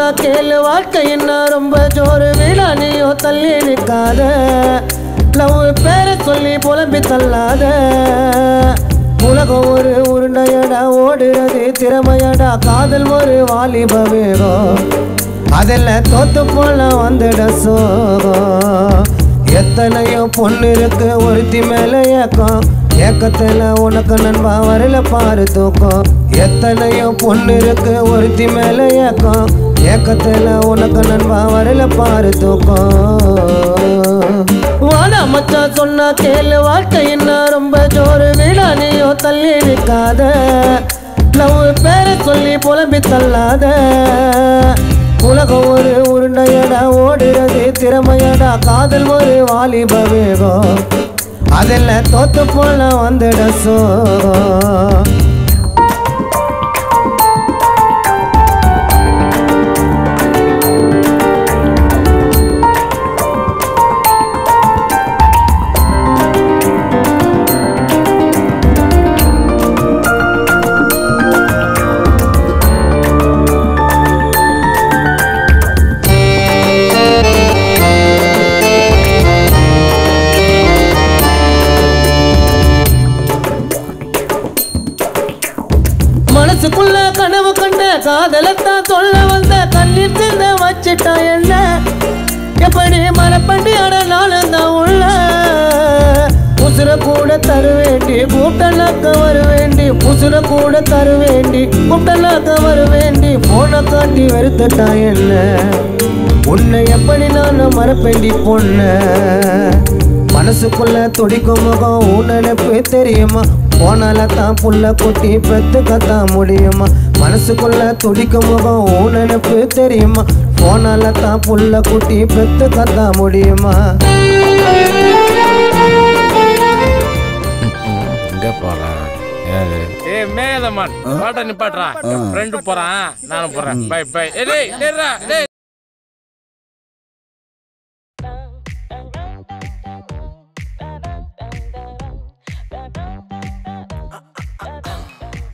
சொன்னா கேளு வாழ்க்கை என்ன ரொம்ப ஜோறு வீடா நீயோ தள்ளி நிற்காத லவ் பேரை சொல்லி புலம்பி தள்ளாத உலகம் ஒரு உருண்டையடா ஓடுறது திறமையடா காதல் ஒரு வாலிப வேகம் அதில் தோத்து போல வந்துட சோகம் எத்தனையோ பொண்ணு இருக்கு ஒருத்தி மேல ஏக்கம் ஏக்கத்துல உனக்கு நண்பா வரல பாரு தூக்கம் எத்தனையோ பொண்ணு இருக்கு ஒருத்தி மேல ஏக்கம் ஏக்கத்துல உனக்கு நண்பா வரல பாரு தூக்கம் வாடா மச்சான் சொன்னா கேளு வாழ்க்கை என்ன ரொம்ப ஜோறு வீடா நீயோ தள்ளி நிற்காத லவ் பேரை சொல்லி புலம்பி தள்ளாத உலகம் ஒரு உருண்டையடா ஓடுறது திறமையடா காதல் ஒரு வாலிப வேகம் அதில் தோத்து போல வந்துட சோகம் மனசுக்குள்ள கனவு கண்ட காதலத்தான் சொல்ல வந்த கண்ணீர் சிந்த வச்சிட்டா என்ன எப்படி மரப்பண்டி அட நாளும் தான் உள்ள உசுர கூட தரு வேண்டி கூட்டலாக்க வர வேண்டி உசுர கூட தரு வேண்டி கூட்டலாக்க வர வேண்டி போன காட்டி வெறுத்துட்டா என்ன உன்னை எப்படி நான் மரப்பேண்டி பொண்ண மனசுக்குள்ள துடிக்கும் முகம் உன் நினைப்பு தெரியுமா போனால தான் புள்ள கொட்டி பெத்துக்கத்தான் முடியுமா மனசுக்குள்ள துடிக்கும் முகம் உன் நினைப்பு தெரியுமா போனால தான் புள்ள குட்டி பெத்துக்கத்தான் முடியுமா எங்க போறான் யாரு ஏ மேதமான் பாட்ட நிப்பாட்றா ஃப்ரெண்டு போறான் நானும் போறேன் பை பை டேய் டேய் டேய்